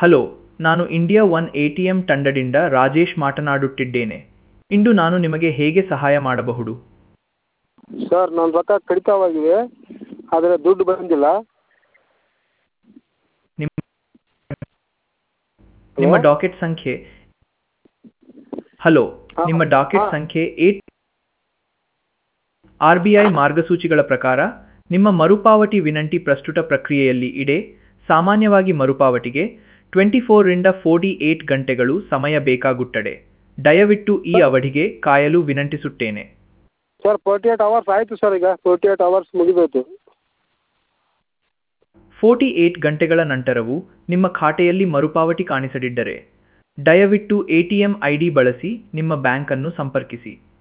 Hello ನಾನು India one A T M ತಂಡದಿಂದ ರಾಜೇಶ್ ಮಾತನಾಡುತ್ತಿದ್ದೇನೆ ಇಂದು ನಾನು ನಿಮಗೆ ಹೇಗೆ ಸಹಾಯ ಮಾಡಬಹುದು ಸರ್ ನನ್ನ ರೊಕ್ಕ ಕಡಿತವಾಗಿವೆ ಆದರೆ ದುಡ್ಡು ಬಂದಿಲ್ಲ ನಿಮ್ಮ ನಿಮ್ಮ ಡಾಕೆಟ್ ಸಂಖ್ಯೆ ಹಲೋ ಹಾ, ನಿಮ್ಮ ಡಾಕೆಟ್ ಹಾ. ಸಂಖ್ಯೆ ಏಟ್ ಆರ್ ಬಿ ಐ ಮಾರ್ಗಸೂಚಿಗಳ ಪ್ರಕಾರ ನಿಮ್ಮ ಮರುಪಾವತಿ ವಿನಂತಿ ಪ್ರಸ್ತುತ ಪ್ರಕ್ರಿಯೆಯಲ್ಲಿ ಇದೆ ಸಾಮಾನ್ಯವಾಗಿ ಮರುಪಾವತಿಗೆ ಟ್ವೆಂಟಿ ಫೋರಿಂದ ಫೋರ್ಟಿ ಏಟ್ ಗಂಟೆಗಳು ಸಮಯ ಬೇಕಾಗುತ್ತದೆ ದಯವಿಟ್ಟು ಈ ಅವಧಿಗೆ ಕಾಯಲು ವಿನಂತಿಸುತ್ತೇನೆ ಸರ್ ಫೋರ್ಟಿ ಏಟ್ ಅವರ್ಸ್ ಆಯಿತು ಸರ್ ಈಗ ಫೋರ್ಟಿ ಏಟ್ ಅವರ್ಸ್ ಮುಗಿದೋಯ್ತು ಫೋರ್ಟಿ ಏಟ್ ಗಂಟೆಗಳ ನಂತರವೂ ನಿಮ್ಮ ಖಾತೆಯಲ್ಲಿ ಮರುಪಾವತಿ ಕಾಣಿಸದಿದ್ದರೆ ದಯವಿಟ್ಟು A T M I D ಬಳಸಿ ನಿಮ್ಮ ಬ್ಯಾಂಕನ್ನು ಸಂಪರ್ಕಿಸಿ